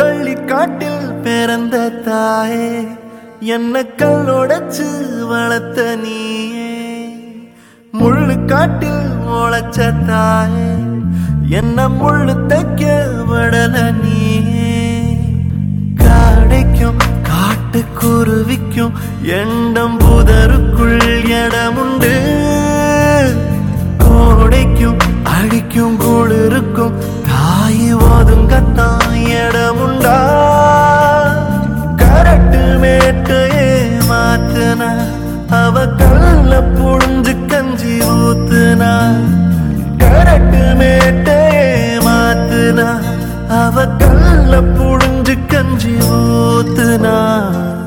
கள்ளிக்காட்டில் பிறந்த தாயே என்ன கல்லோடச்சு வளர்த்த நீயே முள்ளு காட்டில் முளைச்ச தாயே என்ன முள்ளு தைக்க விடல நீயே காடைக்கும் காட்டுக்குருவிக்கும் எண்டம் புதருக்குள் இடமுண்டு